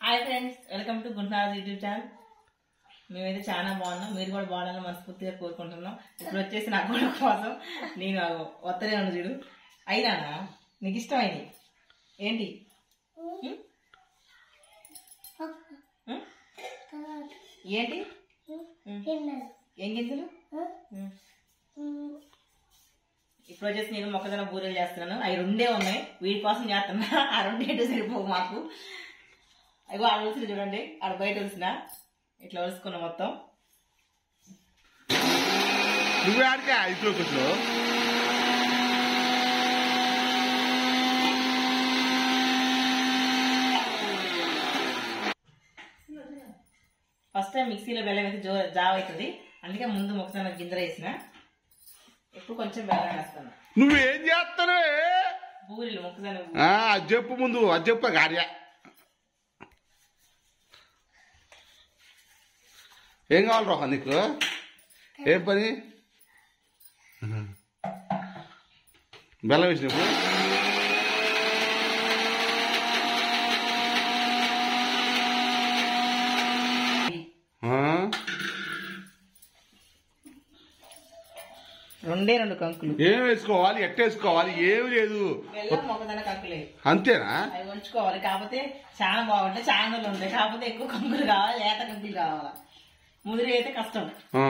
Hi friends welcome to గుంటాజ్ YouTube channel మేమైతే చాలా బాగున్నాం మీరు కూడా బాగుండాలని మనస్ఫూర్తిగా కోరుకుంటున్నాం ఇప్పుడు వచ్చేసి నా కూడా కోసం నేను వత్తనే ఉన్న చూడు అయినా నీకు ఇష్టమైంది ఏంటి ఉం? ఉం? ఏంటి ఉం. ఏం గింజలు ఉం. ఇప్పుడు వచ్చేసి నేను మొక్కజొన్న బూరెలు చేస్తున్నాను అవి రెండే ఉన్నాయి వీటి కోసం చేస్తున్నా ఆ రెండేంటి సరిపోవు మాకు అవి ఆడ ఒలిసిన చూడండి ఆడ బయట ఒలిసిన ఇట్లా ఒలుసుకున్నా మొత్తం నువ్వే ఆడికే ఇంట్లో కూర్చో ఫస్ట్ టైం మిక్సీలో బెల్లం అయితే జో జావ్ అవుతుంది అందుకే ముందు మొక్కజొన్న గింజలు వేసిన ఇప్పుడు కొంచెం బెల్లం వేస్తాను నువ్వేం చేస్తానవే బూరెలు మొక్కజొన్న బూరెలు. ఆ, అది చెప్పు ముందు అది చెప్పు గార్య ఏం కావాలి రోహ నీకు ఏం పని బెల్లం వేసినప్పుడు ఆ? రెండే రెండు కంకులు ఏం వేసుకోవాలి ఎట్ట వేసుకోవాలి ఏమి లేదు బెల్లం మొక్కజొన్న కంకులే అంతేనా అవి ఉంచుకోవాలి కాకపోతే చాలా బాగుంటాయి చాలా రోజులు ఉంటాయి కాకపోతే ఎక్కువ కంకులు కావాలి లేత కంకులు కావాలి ముదిరి అయితే కష్టం ఆ.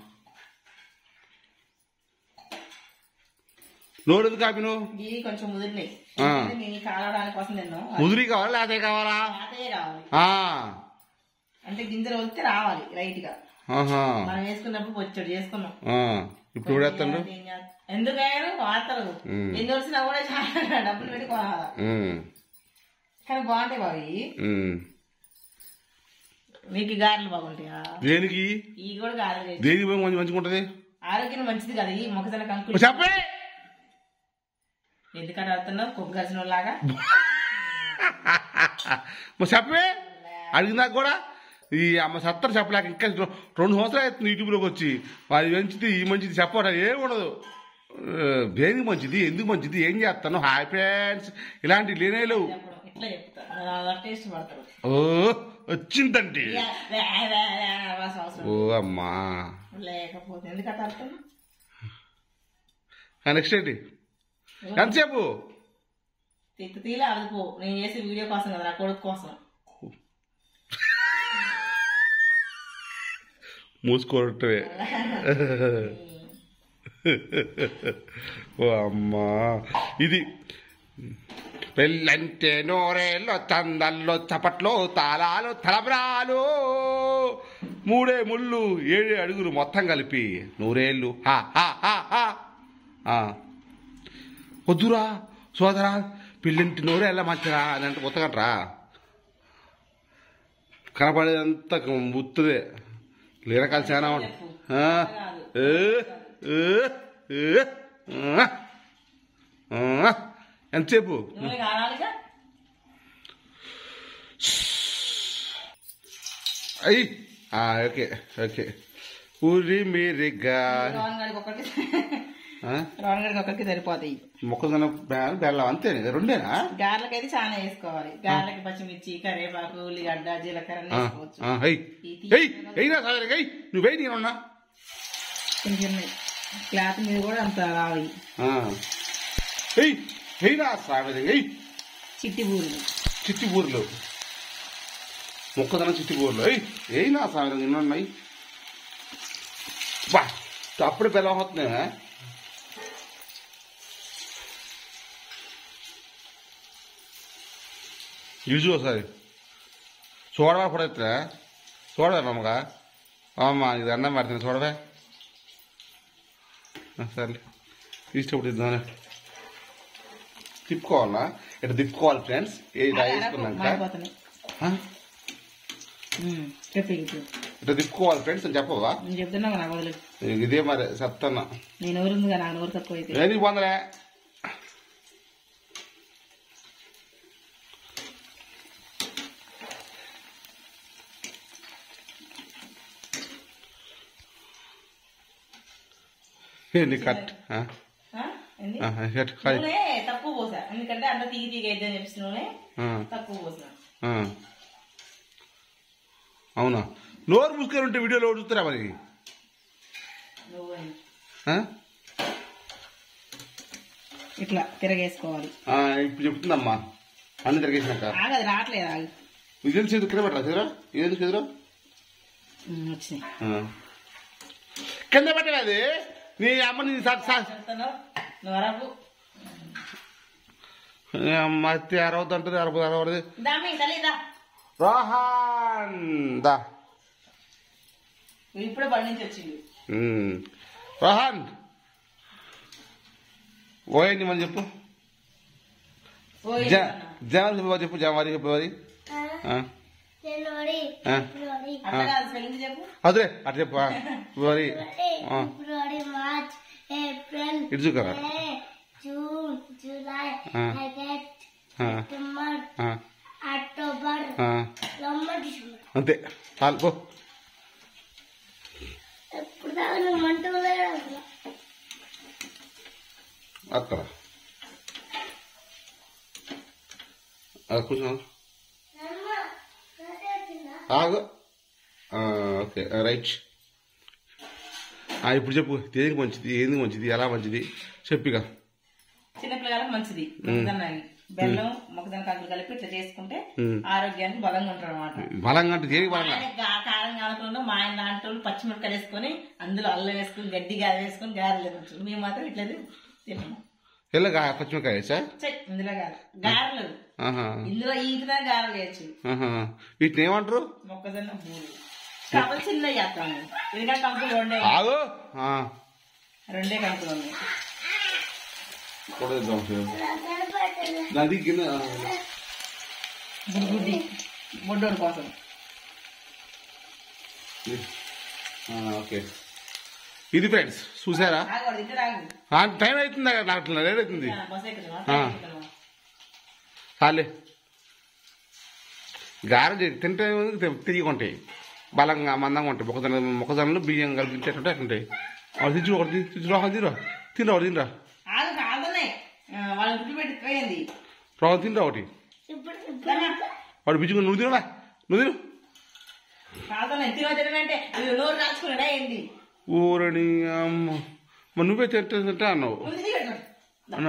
నోరు కాపి నువ్వు ఇవి కొంచెం ముదిరినాయి ఆ. ఎందుకంటే నేను కాలడానికి కోసం తిన్నాం ముదిరి కావాలా లేతే కావాలా లేతయే కావాలి ఆ. అంటే గింజలు వస్తే రావాలి లైట్ గా ఆహా. మనం వేసుకున్నప్పుడు వచ్చాడు చేసుకున్నాం ఆ. ఇప్పుడు వేస్తాడు ఎందుకు వేయరు వాడతారు ఉమ్. ఎన్ని వచ్చినా కూడా చాలా డబ్బులు పెట్టి కొనాలి ఉమ్. కానీ బాగుంటాయి బాబు ఇవి. ఉమ్. మీకు గారెలు బాగుంటాయా దేనికి ఇవి కూడా గారెలు చేయొచ్చు. దేనికి పోయి మంచి మంచిగా ఉంటది ఆరోగ్యం మంచిది కదా ఈ మొక్కజొన్న కంకులు చెప్పే ఎందుకంటే అడుగుతున్నావు కుక్క కలిసిన లాగా మరి చెప్పే అడిగినాక కూడా ఈ అమ్మ సత్తరు చెప్పలేక ఇంకా రెండు సంవత్సరాలు అవుతుంది యూట్యూబ్లోకి వచ్చి అది మంచిది ఈ మంచిది చెప్పడం ఏం ఉండదు ఆ, దేనికి మంచిది ఎందుకు మంచిది ఏం చేస్తాను హాయ్ ఫ్రెండ్స్ ఇలాంటివి లేనే లేవు చెప్పడం ఇట్లా చెప్తా అలా టేస్ట్ పడతారు ఓ వచ్చిందండి ఇక వే, వే, వే అనాల్సిన అవసరం ఓ అమ్మా లేకపోతే ఎందుకంటే అర్థం నెక్స్ట్ ఏంటి ఎంతసేపు తిత్తి తీలే అదుపు నేను చేసే వీడియో కోసం కదా నా కొడుకు కోసం మూసుకోవటమే ఓ అమ్మా ఇది పెళ్ళంటే నోరేళ్ళు చందల్లో చపట్లో తాళాలు తలబ్రాలు మూడే ముళ్ళు ఏడే అడుగులు మొత్తం కలిపి నూరేళ్ళు హా హా హా హా ఆ. వద్దురా సోదరా పెళ్ళింటి నోరేళ్ళ మంచిరా అని అంటే ఉత్తగట్రా కనపడేదంతా ముత్తుదే లీరకాలు చాలా ఉంటాయి ఆ? ఏ, ఏ, ఏ, ఆ, ఆ. ఎంతసేపు నువ్వే కావాలిగా అయ్యి ఆ, ఓకే ఓకే ఊరి మీరిగా రోహన్ గడికి ఒకటి ఆ? రోహన్ గడికి ఒకరికి సరిపోతాయి మొక్కజొన్న బెల్లం బెల్లం అంతేనా రెండేనా గారెలకైతే చాలా వేసుకోవాలి గారెలకి పచ్చిమిర్చి కరివేపాకు ఉల్లిగడ్డ జీలకర్ర అన్ని ఆ, వేసుకోవచ్చు ఆ, హై హై హైరా సాగర్ హై నువ్వు వెయ్యి నేనున్నా చిన్న చిన్నవి క్లాత్ మీద కూడా అంత రావి హై హైరా సాగర్ హై చిట్టి బూరెలు చిట్టి బూర్లు మొక్కదన చిట్టి బూర్లు హై ఏయినా సాగర్ నిన్నున్నాయి బా అప్పుడే బెల్లం అవుతున్నాయా యూజు ఒకసారి చూడవా పడతా చూడవే మమ్మగా అమ్మ ఇది అన్నం పెడుతుంది చూడవే ఆ, సర్లే ఇష్టపడి ఇద్దాం తిప్పుకోవాలా ఇట్లా తిప్పుకోవాలి ఫ్రెండ్స్ ఏ ఇలా వేసుకున్నాక మారిపోతున్నాయి ఆ? ఉమ్, చెప్పు ఇప్పుడు ఇట్లా తిప్పుకోవాలి ఫ్రెండ్స్ అని చెప్పవా నేను చెప్తున్నా నాకు వదిలేదు ఇదే మరి చెప్తాన్నా నేను ఎవరుందిగా నాకు నోరు తక్కువ అయితే ఏది పొందలే ఏంది కట్ ఆ? ఆ? ఏంది? ఆ, కట్ హాయ్. నూనె తక్కువ పోసా ఎందుకంటే అంత తీగి తీగి అయితే అని చెప్పి నూనె ఆ, తక్కువ పోసా ఆ. అవునా నోరు మూసుకొని ఉంటే వీడియోలో చూస్తారా మరి నువ్వు ఆ? ఇట్లా తిరగేసుకోవాలి ఆ, ఇప్పుడు చెప్తుందమ్మా అన్ని తిరిగేసినాక ఆగదు రావట్లేదు ఆగు ఇది చేదు కింద పెట్టరా చెదురా ఇదేందుకు చెదురా ఉమ్, వచ్చినాయి ఆ. కింద పెట్టలేదు నీ అమ్మ నీ సా- సా- చెప్తున్నావు నువ్వు అరపు నీ అమ్మ అత్తే అరవద్దు అంటుంది అరవదు అరవదు దామి తల్లిదా రోహన్ దా నువ్వు ఇప్పుడే బండి నుంచి వచ్చింది ఉమ్. రోహన్ ఓయండి మనం చెప్పు ఓయ్ జ- అన్న. జనవరి ఫిబ్రవరి చెప్పు జనవరి ఫిబ్రవరి ఆ. జనవరి ఆ. ఫిబ్రవరి అట్లా కాదు స్పెల్లింగ్ చెప్పు అదే అటు చెప్పు ఆ. ఫిబ్రవరి ఆ. ఫిబ్రవరి మార్చ్ ఏప్రిల్ ఇటు చూకరా మే జూన్ జూలై ఆ. ఆగస్ట్ ఆ. సెప్టెంబర్ ఆ. అక్టోబర్ ఆ. నవంబర్ డిసెంబర్ అంతే చాలు పో ఎప్పుడు దాకా నువ్వు మంటూ లేదు అసలు అక్కడ అది కూర్చో అమ్మ, నాదే వచ్చిందా? ఆగు ఆ, ఓకే ఆ, రైట్ ఆ, ఇప్పుడు చెప్పు దేనికి మంచిది ఏంది మంచిది ఎలా మంచిది చెప్పిక చిన్నపిల్లలకు మంచిది మొక్కజొన్న బెల్లం మొక్కజొన్న కంకులు కలిపి ఇట్లా చేసుకుంటే ఉమ్. ఆరోగ్యానికి బలంగా ఉంటారు అనమాట బలంగా అంటే దేనికి బలంగా కారం కాలకుండా మా ఆయన లాంటి వాళ్ళు పచ్చిమిరపకాయలు వేసుకొని అందులో అల్లం వేసుకొని గడ్డి గారె వేసుకొని గారెలు తినచ్చు మేము మాత్రం ఇట్లా తిన్నాము ఎలా గా పచ్చిమిరకాయ వేసా చెయ్, ఇందులో కాదు గారెలు ఆహా ఇందులో ఈకినా గారెలు చేయొచ్చు ఆహా వీటిని ఏమంటారు మొక్కజొన్న బూరు కాకపోతే చిన్న చేస్తాము ఎందుకంటే కంకులు రెండే ఆగు ఆ. రెండే కంకులు ఉన్నాయి కొడేద్దాం సార్. నాకు కనపడట్లేదు. నది కింద బుడ్డి బొడ్డోడు కోసం ఆ, ఓకే ఇది ఫ్రెండ్స్ చూసారా ఆగవాడు తింటే రాగు ఆ, టైం అవుతుంది నాకు అట్లా లేట్ అవుతుంది బస్ ఎక్కుతున్నావా ఆ. ట్రైన్ ఎక్కుతున్నావా? చాలే గారెలు చే- తింటే తిరిగి ఉంటాయి బలంగా మందంగా ఉంటాయి మొక్కజొన్న మొక్కజొన్నలు బియ్యం కలిపి తింటే ఎట్లుంటాయి అట్లుంటాయి వాడు తెచ్చి ఒకటి తెచ్చి రోహన్ తినరా తినరా ఒకటి తినరా ఆగు కాదనే వాళ్ళు గుడ్డు పెట్టి పోయింది రోహన్ తినరా ఒకటి ఇప్పుడు ఇప్పుడు వాడు బిచ్చుకుని నువ్వు తినరా నువ్వు తిను కాదనే తిన తినంటే ఇది నోరు రాసుకున్నాడా ఏంది ఊరని అమ్మ మరి నువ్వే తింటే తింటా అన్నావు ముందు తిని పెట్టు. అన్న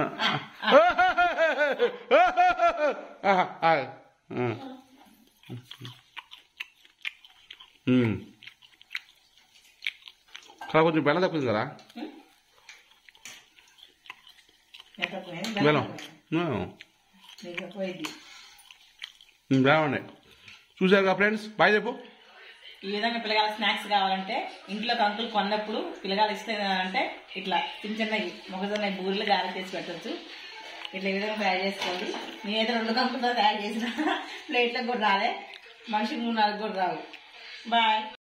ఆహా, ఆగు. ఆ. ఉమ్. ఇక్కడ కొంచెం బెల్లం తప్పింది కదా ఎంత పోయింది? బెల్లం నీకు పోయింది బాగున్నాయి చూసారుగా ఫ్రెండ్స్ బాయ్ చెప్పు ఈ విధంగా పిల్లగాల స్నాక్స్ కావాలంటే ఇంట్లో కంకులు కొన్నప్పుడు పిల్లగాలు ఇస్తే అంటే ఇట్లా చిన్న చిన్నవి మొక్కజొన్న బూరెలు గారెలు చేసి పెట్టచ్చు ఇట్లా ఈ విధంగా తయారు చేసుకోండి నేనైతే రెండు కంకులతో తయారు చేసిన ప్లేట్లకు కూడా రాలే మనిషికి మూడు నాలుగు కూడా రావు బాయ్